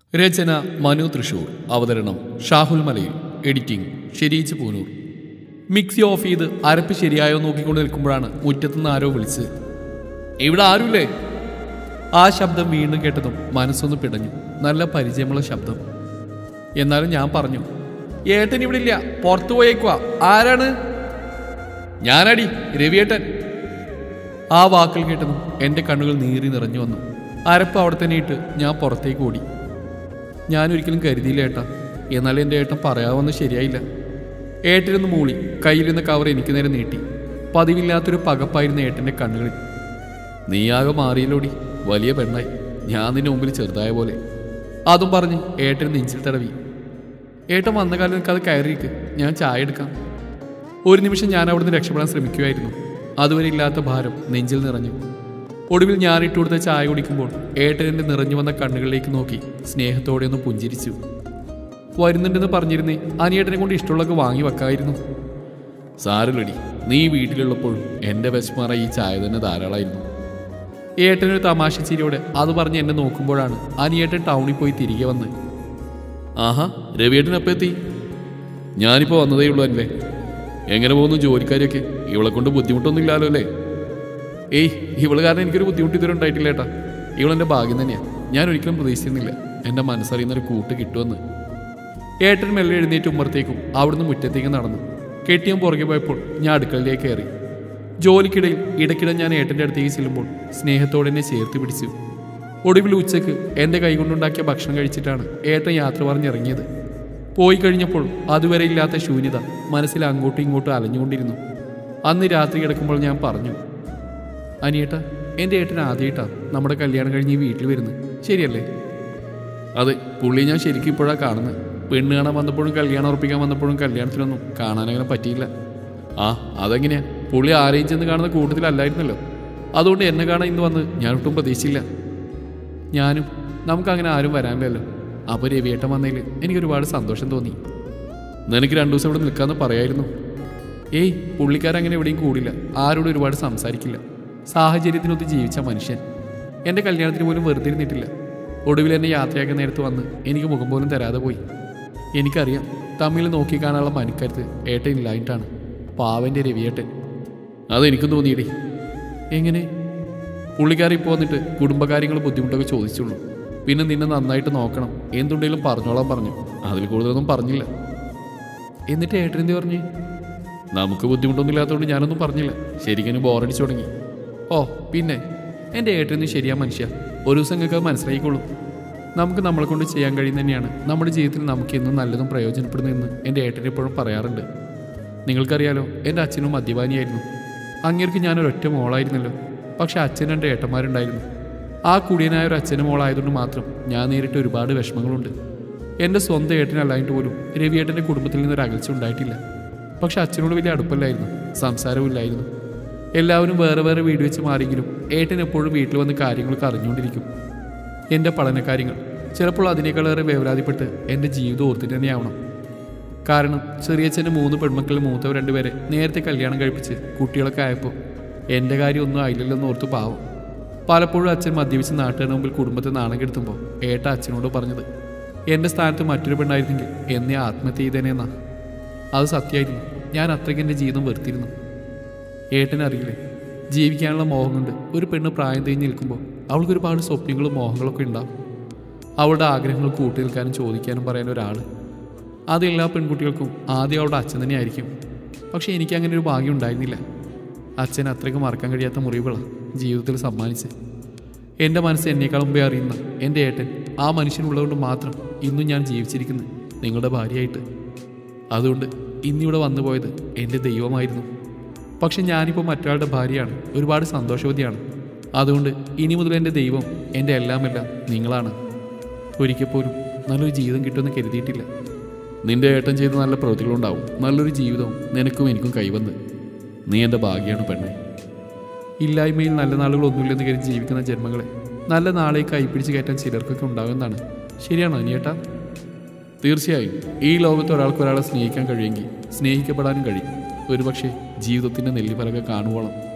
രചന മനു തൃശൂർ അവതരണം Shahul Malayil editing Shereech Poonoor mixie off ചെയ്ത് അരപ്പ് ശരിയായോ നോക്കിക്കൊണ്ട് നിൽക്കുമ്പോഴാണ് മുറ്റത്തുനിന്ന് ആരോ വിളിച്ച് ഇവിടെ ആരുമില്ലേ ആ ശബ്ദം വീണ്ടും കേട്ടതും മനസ്സൊന്ന് പിടഞ്ഞു നല്ല പരിചയമുള്ള ശബ്ദം എന്നാലും ഞാൻ പറഞ്ഞു ഏട്ടൻ ഇവിടെ ഇല്ല പുറത്തു പോയേക്കുവാ ആരാണ് ഞാനടി രവിയേട്ടൻ ആ വാക്കുകൾ കേട്ടതും എൻ്റെ കണ്ണുകൾ നീറി നിറഞ്ഞു വന്നു അരപ്പ് അവിടെ തന്നെ ഇട്ട് ഞാൻ പുറത്തേക്ക് ഓടി ഞാൻ ഒരിക്കലും കരുതിയില്ല ഏട്ടാ എന്നാലും എൻ്റെ ഏട്ടൻ പറയാമെന്ന് ശരിയായില്ല ഏട്ടനൊന്ന് മൂളി കയ്യിലിരുന്ന കവർ എനിക്ക് നേരെ നീട്ടി പതിവില്ലാത്തൊരു പകപ്പായിരുന്ന ഏട്ടൻ്റെ കണ്ണുകളിൽ നീയാകെ മാറിയല്ലോടി വലിയ പെണ്ണായി ഞാൻ നിന്റെ മുമ്പിൽ ചെറുതായ പോലെ അതും പറഞ്ഞ് ഏട്ടൻ നെഞ്ചിൽ തടവി ഏട്ടൻ വന്ന കാലം നിൽക്കാതെ കയറിയിട്ട് ഞാൻ ചായ എടുക്കാം ഒരു നിമിഷം ഞാൻ അവിടുന്ന് രക്ഷപ്പെടാൻ ശ്രമിക്കുമായിരുന്നു അതുവരെ ഇല്ലാത്ത ഭാരം നെഞ്ചിൽ നിറഞ്ഞു ഒടുവിൽ ഞാൻ ഇട്ടുകൊടുത്ത ചായ കുടിക്കുമ്പോൾ ഏട്ടനെന്റെ നിറഞ്ഞു വന്ന കണ്ണുകളിലേക്ക് നോക്കി സ്നേഹത്തോടെ ഒന്ന് പുഞ്ചിരിച്ചു വരുന്നുണ്ടെന്ന് പറഞ്ഞിരുന്നേ അനിയേട്ടനെ കൊണ്ട് ഇഷ്ടമുള്ളതൊക്കെ വാങ്ങി വെക്കായിരുന്നു സാരല്ലടി നീ വീട്ടിലുള്ളപ്പോഴും എൻ്റെ വിശമാറ ഈ ചായ തന്നെ ധാരാളമായിരുന്നു ഏട്ടനൊരു തമാശ ചിരിയോടെ അത് പറഞ്ഞ് എന്നെ നോക്കുമ്പോഴാണ് അനിയേട്ടൻ ടൗണിൽ പോയി തിരികെ വന്ന് ആഹാ രവിയേട്ടൻ അപ്പം എത്തി ഞാനിപ്പോൾ വന്നതേ ഉള്ളൂ അല്ലേ എങ്ങനെ പോകുന്നു ജോലിക്കാരിയൊക്കെ ഇവളെ കൊണ്ട് ബുദ്ധിമുട്ടൊന്നും ഇല്ലാലോ അല്ലേ ഏയ് ഇവള് കാരണം എനിക്കൊരു ബുദ്ധിമുട്ട് ഇതുവരെ ഉണ്ടായിട്ടില്ല ഏട്ടാ ഇവളെൻ്റെ ഭാഗ്യം തന്നെയാണ് ഞാൻ ഒരിക്കലും പ്രതീക്ഷിക്കുന്നില്ല എൻ്റെ മനസ്സറിയുന്ന ഒരു കൂട്ട് കിട്ടുമെന്ന് ഏട്ടൻ മെല്ലെ എഴുന്നേറ്റ് ഉമ്മറത്തേക്കും അവിടുന്ന് മുറ്റത്തേക്ക് നടന്നു കെട്ടിയും പുറകെ പോയപ്പോൾ ഞാൻ അടുക്കളയിലേക്ക് കയറി ജോലിക്കിടയിൽ ഇടയ്ക്കിടെ ഞാൻ ഏട്ടൻ്റെ അടുത്തേക്ക് ചെല്ലുമ്പോൾ സ്നേഹത്തോടെ എന്നെ ചേർത്ത് പിടിച്ചു ഒടുവിൽ ഉച്ചക്ക് എൻ്റെ കൈകൊണ്ടുണ്ടാക്കിയ ഭക്ഷണം കഴിച്ചിട്ടാണ് ഏട്ടൻ യാത്ര പറഞ്ഞിറങ്ങിയത് പോയി കഴിഞ്ഞപ്പോൾ അതുവരെ ഇല്ലാത്ത ശൂന്യത മനസ്സിൽ അങ്ങോട്ടും ഇങ്ങോട്ടും അലഞ്ഞുകൊണ്ടിരുന്നു അന്ന് രാത്രി കിടക്കുമ്പോൾ ഞാൻ പറഞ്ഞു അനിയേട്ട എൻ്റെ ഏട്ടൻ ആദ്യമായിട്ടാ നമ്മുടെ കല്യാണം കഴിഞ്ഞ് ഈ വീട്ടിൽ വരുന്നത് ശരിയല്ലേ അതെ പുള്ളി ഞാൻ ശരിക്കും ഇപ്പോഴാണ് കാണുന്നത് പെണ്ണ് കാണാൻ വന്നപ്പോഴും കല്യാണം ഉറപ്പിക്കാൻ വന്നപ്പോഴും കല്യാണത്തിനൊന്നും കാണാനങ്ങനെ പറ്റിയില്ല ആ അതെങ്ങനെയാ പുള്ളി ആരെയും ചെന്ന് കാണുന്ന കൂട്ടത്തിലല്ലായിരുന്നല്ലോ അതുകൊണ്ട് എന്നെ കാണാൻ ഇന്ന് വന്ന് ഞാൻ ഒട്ടും പ്രതീക്ഷിച്ചില്ല ഞാനും നമുക്കങ്ങനെ ആരും വരാനില്ലല്ലോ അപ്പോൾ രവിയേട്ടൻ വന്നതിൽ എനിക്ക് ഒരുപാട് സന്തോഷം തോന്നി നിനക്ക് രണ്ടു ദിവസം ഇവിടെ നിൽക്കാമെന്ന് പറയായിരുന്നു ഏയ് പുള്ളിക്കാരങ്ങനെ എവിടെയും കൂടില്ല ആരോടും ഒരുപാട് സംസാരിക്കില്ല സാഹചര്യത്തിനൊത്ത് ജീവിച്ച മനുഷ്യൻ എൻ്റെ കല്യാണത്തിന് പോലും വെറുതെ ഇരുന്നിട്ടില്ല ഒടുവിൽ എന്നെ യാത്രയാക്കാൻ നേരത്ത് വന്ന് എനിക്ക് മുഖം പോലും തരാതെ പോയി എനിക്കറിയാം തമ്മിൽ നോക്കി കാണാനുള്ള മനക്കരുത്ത് ഏട്ടൻ ഇല്ലായിട്ടാണ് പാവൻ്റെ രവിയേട്ടൻ അതെനിക്കും തോന്നിയിടേ എങ്ങനെ പുള്ളിക്കാരി ഇപ്പോൾ വന്നിട്ട് കുടുംബകാര്യങ്ങൾ ബുദ്ധിമുട്ടൊക്കെ ചോദിച്ചുള്ളൂ പിന്നെ നിന്നെ നന്നായിട്ട് നോക്കണം എന്തുണ്ടെങ്കിലും പറഞ്ഞോളാൻ പറഞ്ഞു അതിൽ കൂടുതലൊന്നും പറഞ്ഞില്ല എന്നിട്ട് ഏട്ടനെന്ത് പറഞ്ഞു നമുക്ക് ബുദ്ധിമുട്ടൊന്നും ഇല്ലാത്തതുകൊണ്ട് ഞാനൊന്നും പറഞ്ഞില്ല ശരിക്കും ബോറടിച്ചു തുടങ്ങി ഓ പിന്നെ എൻ്റെ ഏട്ടന് ശരിയാ മനുഷ്യ ഒരു ദിവസം നിങ്ങൾക്ക് അത് മനസ്സിലായിക്കോളൂ നമുക്ക് നമ്മളെ കൊണ്ട് ചെയ്യാൻ കഴിയുന്ന തന്നെയാണ് നമ്മുടെ ജീവിതത്തിൽ നമുക്ക് എന്നും നല്ലതും പ്രയോജനപ്പെടുന്നതെന്ന് എൻ്റെ ഏട്ടൻ എപ്പോഴും പറയാറുണ്ട് നിങ്ങൾക്കറിയാലോ എൻ്റെ അച്ഛനും മദ്യപാനിയായിരുന്നു അങ്ങേർക്ക് ഞാനൊരൊറ്റ മോളായിരുന്നല്ലോ പക്ഷെ അച്ഛൻ രണ്ട് ഏട്ടന്മാരുണ്ടായിരുന്നു ആ കുടിയനായ ഒരു അച്ഛനും മോളായതുകൊണ്ട് മാത്രം ഞാൻ നേരിട്ട് ഒരുപാട് വിഷമങ്ങളുണ്ട് എൻ്റെ സ്വന്തം ഏട്ടനല്ലായിട്ട് പോലും രവിയേട്ടൻ്റെ കുടുംബത്തിൽ നിന്നൊരു അകൽച്ച ഉണ്ടായിട്ടില്ല പക്ഷെ അച്ഛനോട് വലിയ അടുപ്പമില്ലായിരുന്നു സംസാരവും ഇല്ലായിരുന്നു എല്ലാവരും വേറെ വേറെ വീട് വെച്ച് മാറിയെങ്കിലും ഏട്ടൻ എപ്പോഴും വീട്ടിൽ വന്ന് കാര്യങ്ങളൊക്കെ അറിഞ്ഞുകൊണ്ടിരിക്കും എൻ്റെ പഠനകാര്യങ്ങൾ ചിലപ്പോൾ അതിനേക്കാളേറെ വേവലാതിപ്പെട്ട് എൻ്റെ ജീവിതം ഓർത്തിട്ട് തന്നെയാവണം കാരണം ചെറിയച്ഛൻ്റെ മൂന്ന് പെൺമക്കളിൽ മൂത്തവർ രണ്ടുപേരെ നേരത്തെ കല്യാണം കഴിപ്പിച്ച് കുട്ടികളൊക്കെ ആയപ്പോൾ എൻ്റെ കാര്യം ഒന്നും ആയില്ലല്ലെന്ന് ഓർത്ത് പാവം പലപ്പോഴും അച്ഛൻ മദ്യപിച്ച് നാട്ടുകാരുടെ മുമ്പിൽ കുടുംബത്തെ നാണം കെടുത്തുമ്പോൾ ഏട്ട അച്ഛനോട് പറഞ്ഞത് എൻ്റെ സ്ഥാനത്ത് മറ്റൊരു പെണ്ണായിരുന്നെങ്കിൽ എന്നെ ആത്മഹത്യ ചെയ്തേനെന്നാ അത് സത്യമായിരുന്നു ഞാൻ അത്രയ്ക്ക് എൻ്റെ ജീവിതം വെറുത്തിരുന്നു ഏട്ടനറിയില്ലേ ജീവിക്കാനുള്ള മോഹം കൊണ്ട് ഒരു പെണ്ണ് പ്രായം തിരിഞ്ഞ് നിൽക്കുമ്പോൾ അവൾക്ക് ഒരുപാട് സ്വപ്നങ്ങളും മോഹങ്ങളൊക്കെ ഉണ്ടാവും അവളുടെ ആഗ്രഹങ്ങൾ കൂട്ടി നിൽക്കാനും ചോദിക്കാനും പറയാൻ ഒരാൾ അത് എല്ലാ പെൺകുട്ടികൾക്കും ആദ്യം അവളുടെ അച്ഛൻ തന്നെയായിരിക്കും പക്ഷേ എനിക്ക് അങ്ങനെ ഒരു ഭാഗ്യം ഉണ്ടായിരുന്നില്ല അച്ഛൻ അത്രയ്ക്ക് മറക്കാൻ കഴിയാത്ത മുറിവുകളാണ് ജീവിതത്തിൽ സമ്മാനിച്ച് എൻ്റെ മനസ്സ് എന്നേക്കാൾ മുമ്പേ അറിയുന്ന എൻ്റെ ഏട്ടൻ ആ മനുഷ്യനുള്ളതുകൊണ്ട് മാത്രം ഇന്നും ഞാൻ ജീവിച്ചിരിക്കുന്നു നിങ്ങളുടെ ഭാര്യയായിട്ട് അതുകൊണ്ട് ഇന്നിവിടെ വന്നു പോയത് എൻ്റെ ദൈവമായിരുന്നു പക്ഷെ ഞാനിപ്പോൾ മറ്റൊരാളുടെ ഭാര്യയാണ് ഒരുപാട് സന്തോഷവതിയാണ് അതുകൊണ്ട് ഇനി മുതൽ എൻ്റെ ദൈവം എൻ്റെ എല്ലാമെല്ലാം നിങ്ങളാണ് ഒരിക്കൽ പോലും നല്ലൊരു ജീവിതം കിട്ടുമെന്ന് കരുതിയിട്ടില്ല നിന്റെ ഏട്ടൻ ചെയ്ത നല്ല പ്രവൃത്തികളുണ്ടാവും നല്ലൊരു ജീവിതവും നിനക്കും എനിക്കും കൈവന്ന് നീ എൻ്റെ ഭാഗ്യമാണ് പെണ്ണെ ഇല്ലായ്മയിൽ നല്ല നാളുകളൊന്നുമില്ലെന്ന് കരുതി ജീവിക്കുന്ന ജന്മങ്ങളെ നല്ല നാളെ കൈപ്പിടിച്ച് കയറ്റാൻ ചിലർക്കൊക്കെ ഉണ്ടാകുമെന്നാണ് ശരിയാണോ അനിയേട്ടാ തീർച്ചയായും ഈ ലോകത്ത് ഒരാൾക്ക് ഒരാളെ സ്നേഹിക്കാൻ കഴിയുമെങ്കിൽ സ്നേഹിക്കപ്പെടാനും കഴിയും ഒരുപക്ഷെ ജീവിതത്തിൻ്റെ നെല്ലിഫലൊക്കെ കാണുവോളം